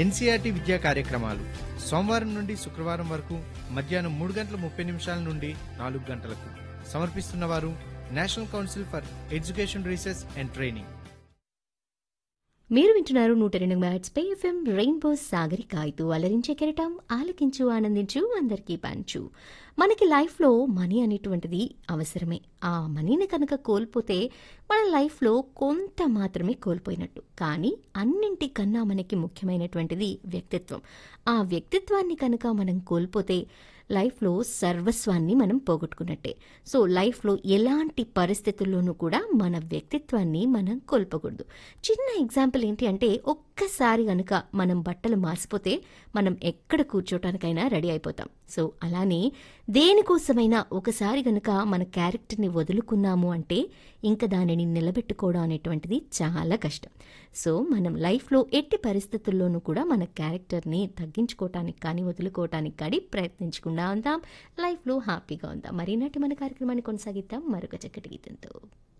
NCERT విద్యా కార్యక్రమాలు సోమవారం నుండి శుక్రవారం వరకు మధ్యాహ్నం మూడు గంటల ముప్పై నిమిషాల నుండి నాలుగు గంటలకు సమర్పిస్తున్నవారు National Council for Education Research and Training మీరు వింటున్నారు నూట రెండు మ్యాట్స్ పై ఎఫ్ఎం రెయిన్బో సాగరికాయతో అలరించే కెరటం ఆలకించు ఆనందించు అందరికీ పంచు మనకి లైఫ్లో మనీ అనేటువంటిది అవసరమే ఆ మనీని కనుక కోల్పోతే మన లైఫ్లో కొంత మాత్రమే కోల్పోయినట్టు కానీ అన్నింటికన్నా మనకి ముఖ్యమైనటువంటిది వ్యక్తిత్వం ఆ వ్యక్తిత్వాన్ని కనుక మనం కోల్పోతే లైఫ్లో సర్వస్వాన్ని మనం పోగొట్టుకున్నట్టే సో లైఫ్లో ఎలాంటి పరిస్థితుల్లోనూ కూడా మన వ్యక్తిత్వాన్ని మనం కోల్పోకూడదు చిన్న ఎగ్జాంపుల్ ఏంటి అంటే ఒక్కసారి గనుక మనం బట్టలు మార్చిపోతే మనం ఎక్కడ కూర్చోటానికైనా రెడీ అయిపోతాం సో అలానే దేనికోసమైనా ఒకసారి గనుక మన క్యారెక్టర్ని వదులుకున్నాము అంటే ఇంకా దానిని నిలబెట్టుకోవడం అనేటువంటిది చాలా కష్టం సో మనం లైఫ్లో ఎట్టి పరిస్థితుల్లోనూ కూడా మన క్యారెక్టర్ని తగ్గించుకోవటానికి కానీ వదులుకోవటానికి కానీ ప్రయత్నించకుండా ఉందాం లైఫ్లో హ్యాపీగా ఉందాం మరి నాటి మన కార్యక్రమాన్ని కొనసాగిద్దాం మరొక చక్కటి గీతంతో